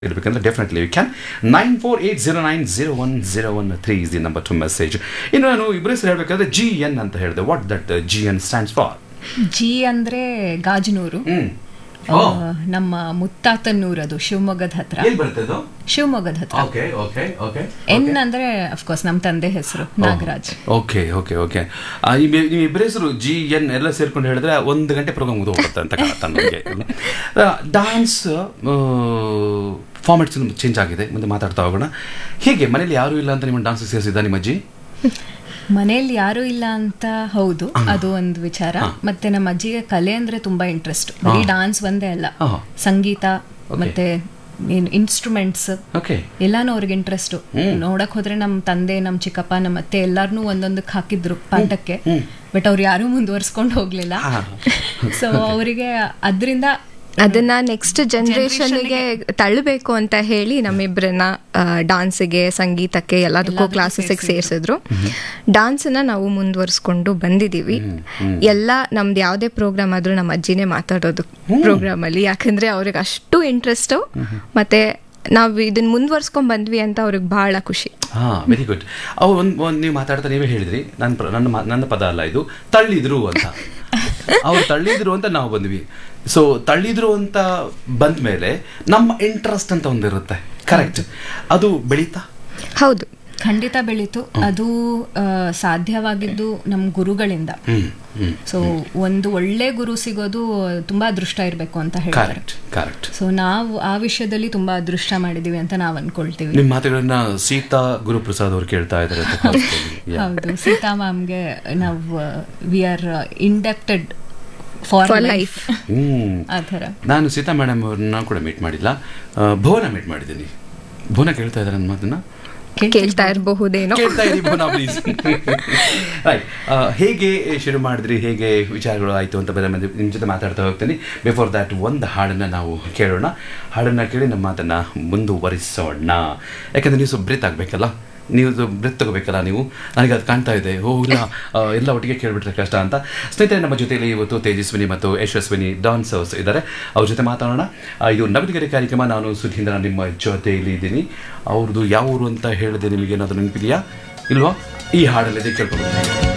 ಇರಬೇಕಂದ್ರೆ definitely you can nine four eight zero nine zero one zero one three is the number to message ಇನ್ನು ನಾನು ಇಬ್ಬರ ಹೆಸರು ಹೇಳಬೇಕಾದ್ರೆ G N ಅಂತ ಹೇಳಿದೆ what that G N stands for G ಅಂದ್ರೆ ಗಾಜನೂರು ಹ್ಮ್ ಆ, ನಮ್ಮ ಮುತ್ತಾತನ್ನೂರು ಅದು ಶಿವಮೊಗ್ಗದ ಹತ್ರ ಎಲ್ಲಿ ಬರುತ್ತೆ ಅದು ಶಿವಮೊಗ್ಗದ ಹತ್ರ ಓಕೆ ಓಕೆ ಓಕೆ ಎನ್ ಅಂದ್ರೆ ಅಫ್ಕೋರ್ಸ್ ನಮ್ಮ ತಂದೆ ಹೆಸರು ನಾಗರಾಜ್ ಓಕೆ ಓಕೆ ಓಕೆ ನೀವು ಇಬ್ಬರ ಹೆಸರು ಜಿ ಎನ್ ಎಲ್ಲ ಸೇರ್ಕೊಂಡು ಹೇಳಿದ್ರೆ ಒಂದು ಗಂಟೆ ಪ್ರೋಗ್ರಾಮ್ ಮುಗಿದು ಹೋಗುತ್ತೆ ಅಂತ ಕಾಣುತ್ತೆ ನನಗೆ ಡಾನ್ಸ್ ಫಾರ್ಮೆಟ್ಸ್ ಚೇಂಜ್ ಆಗಿದೆ ಮುಂದೆ ಮಾತಾಡ್ತಾ ಹೋಗೋಣ ಹೀಗೆ ಮನೇಲಿ ಯಾರೂ ಇಲ್ಲ ಅಂತ ನಿಮ್ಮ ಡಾನ್ಸ್ ಸೇರಿಸಿದ್ದ ನಿಮ್ಮ ಅಜ್ಜಿ ಮನೆಯಲ್ಲಿ ಯಾರು ಇಲ್ಲ ಅಂತ ಹೌದು ಅದು ಒಂದು ವಿಚಾರ ಮತ್ತೆ ನಮ್ಮ ಅಜ್ಜಿಗೆ ಕಲೆ ಅಂದ್ರೆ ತುಂಬಾ ಇಂಟ್ರೆಸ್ಟ್ ಬರೀ ಡಾನ್ಸ್ ಒಂದೇ ಅಲ್ಲ ಆಹಾ. ಸಂಗೀತ ಮತ್ತೆ ಇನ್ಸ್ಟ್ರೂಮೆಂಟ್ಸ್ ಓಕೆ ಎಲ್ಲಾನು ಅವ್ರಿಗೆ ಇಂಟ್ರೆಸ್ಟ್ ನೋಡಕ್ ಹೋದ್ರೆ ನಮ್ಮ ತಂದೆ ನಮ್ಮ ಚಿಕ್ಕಪ್ಪ ನಮ್ಮ ಅತ್ತೆ ಎಲ್ಲಾರ್ನು ಒಂದೊಂದಕ್ಕೆ ಹಾಕಿದ್ರು ಪಾಠಕ್ಕೆ ಬಟ್ ಅವ್ರು ಯಾರು ಮುಂದುವರ್ಸ್ಕೊಂಡು ಹೋಗ್ಲಿಲ್ಲ ಸೊ ಅವರಿಗೆ ಅದರಿಂದ ಅದನ್ನ ನೆಕ್ಸ್ಟ್ ಜನರೇಷನ್ಗೆ ತಳ್ಳಬೇಕು ಅಂತ ಹೇಳಿ ನಮ್ಮಿಬ್ಬರನ್ನ ಡಾನ್ಸ್ಗೆ ಸಂಗೀತಕ್ಕೆ ಎಲ್ಲದಕ್ಕೂ ಕ್ಲಾಸಸ್ಗೆ ಸೇರಿಸಿದ್ರು ಡಾನ್ಸನ್ನ ನಾವು ಮುಂದುವರಿಸ್ಕೊಂಡು ಬಂದಿದೀವಿ ಎಲ್ಲ ನಮ್ದು ಯಾವುದೇ ಪ್ರೋಗ್ರಾಮ್ ಆದ್ರೂ ನಮ್ಮ ಅಜ್ಜಿನೇ ಮಾತಾಡೋದು ಪ್ರೋಗ್ರಾಮ್ ಅಲ್ಲಿ ಯಾಕಂದ್ರೆ ಅವ್ರಿಗೆ ಅಷ್ಟು ಇಂಟ್ರೆಸ್ಟ್ ಮತ್ತೆ ನಾವು ಇದನ್ನ ಮುಂದುವರ್ಸ್ಕೊಂಡ್ ಬಂದ್ವಿ ಅಂತ ಅವ್ರಿಗೆ ಬಹಳ ಖುಷಿ ಹಾ ವೆರಿ ಗುಡ್ ಅವ್ರು ಒಂದು ಒಂದು ನೀವು ಮಾತಾಡ್ತಾ ನೀವೇ ಹೇಳಿದ್ರಿ ನನ್ನ ಪ್ರ- ನನ್ನ ಮಾ- ನನ್ನ ಪದ ಅಲ್ಲ ಇದು ತಳ್ಳಿದ್ರು ಅಂತ ಅವ್ರು ತಳ್ಳಿದ್ರು ಅಂತ ನಾವು ಬಂದ್ವಿ ಸೊ ತಳ್ಳಿದ್ರು ಅಂತ ಬಂದ ಮೇಲೆ ನಮ್ಮ ಇಂಟ್ರೆಸ್ಟ್ ಅಂತ ಒಂದಿರುತ್ತೆ ಕರೆಕ್ಟ್ ಅದು ಬೆಳೀತಾ ಹೌದು ಖಂಡಿತ ಬೆಳೀತು ಅದು ಆ, ಸಾಧ್ಯವಾಗಿದ್ದು ನಮ್ಮ ಗುರುಗಳಿಂದ ಹ್ಮ್ ಹ್ಮ್ ಸೊ ಒಂದು ಒಳ್ಳೆ ಗುರು ಸಿಗೋದು ತುಂಬಾ ಅದೃಷ್ಟ ಇರಬೇಕು ಅಂತ ಹೇಳ್ತಾರೆ ಕರೆಕ್ಟ್ ಕರೆಕ್ಟ್ ಸೊ ನಾವು ಆ ವಿಷಯದಲ್ಲಿ ತುಂಬಾ ಅದೃಷ್ಟ ಮಾಡಿದೀವಿ ಅಂತ ನಾವು ಅನ್ಕೊಳ್ತೀವಿ ನಿಮ್ಮ ಮಾತುಗಳನ್ನ ಸೀತಾ ಗುರುಪ್ರಸಾದ್ ಅವ್ರು ಕೇಳ್ತಾ ಇದ್ದಾರೆ ಅಂತ ಭಾವಿಸ್ತೀನಿ. Yeah. ಹೌದು ಸೀತಾ ಮ್ಯಾಮ್ಗೆ ನಾವು we are inducted for For life hmm ಆ ಥರ ನಾನು ಸೀತಾ ಮೇಡಮ್ ಅವ್ರನ್ನ ಕೂಡ ಮೀಟ್ ಮಾಡಿಲ್ಲ ಆ, ಭುವನ ಮೀಟ್ ಮಾಡಿದ್ದೀನಿ ಭುವನ ಕೇಳ್ತಾ ಇದ್ದಾರೆ ನನ್ನ ಮಾತನ್ನ ಕೇಳ್ತಾ ಇರಬಹುದೇನೋ ಕೇಳ್ತಾ ಇರಿ ಭುವನ ಪ್ಲೀಸ್ ರೈಟ್ ಹೇಗೆ ಶುರು ಮಾಡಿದ್ರಿ ಹೇಗೆ ವಿಚಾರಗಳು ಆಯಿತು ಅಂತ ಬೇರೆ ಮಂದಿ ನಿಮ್ಮ ಜೊತೆ ಮಾತಾಡ್ತಾ ಹೋಗ್ತೀನಿ ಬಿಫೋರ್ ದ್ಯಾಟ್ ಒಂದು ಹಾಡನ್ನು ನಾವು ಕೇಳೋಣ ಹಾಡನ್ನು ಕೇಳಿ ನಮ್ಮ ಮಾತನ್ನು ಮುಂದುವರಿಸೋಣ ಯಾಕಂದರೆ ನೀವು ಸ್ವಲ್ಪ ಬ್ರೇತ್ ಆಗಬೇಕಲ್ಲ ನೀವು ಬ್ರೆತ್ ತಗೋಬೇಕಲ್ಲ ನೀವು ನನಗೆ ಅದು ಕಾಣ್ತಾ ಇದೆ ಓ ಇಲ್ಲ ಆ, ಎಲ್ಲ ಒಟ್ಟಿಗೆ ಕೇಳಿಬಿಟ್ರೆ ಕಷ್ಟ ಅಂತ ಸ್ನೇಹಿತರೆ ನಮ್ಮ ಜೊತೆಯಲ್ಲಿ ಇವತ್ತು ತೇಜಸ್ವಿನಿ ಮತ್ತು ಯಶಸ್ವಿನಿ ಡಾನ್ಸರ್ಸ್ ಇದ್ದಾರೆ ಅವ್ರ ಜೊತೆ ಮಾತಾಡೋಣ ಆ, ಇದು ನವದಿಗರಿ ಕಾರ್ಯಕ್ರಮ ನಾನು ಸುಧೀಂದ್ರ ನಿಮ್ಮ ಜೊತೆಯಲ್ಲಿ ಇದ್ದೀನಿ ಅವ್ರದ್ದು ಯಾವ ಊರು ಅಂತ ಹೇಳಿದೆ ನಿಮಗೆ ಏನಾದರೂ ನೆನಪಿದೆಯಾ ಇಲ್ವಾ ಈ ಹಾಡಲ್ಲಿದೆ ಕೇಳ್ಕೊಂಡು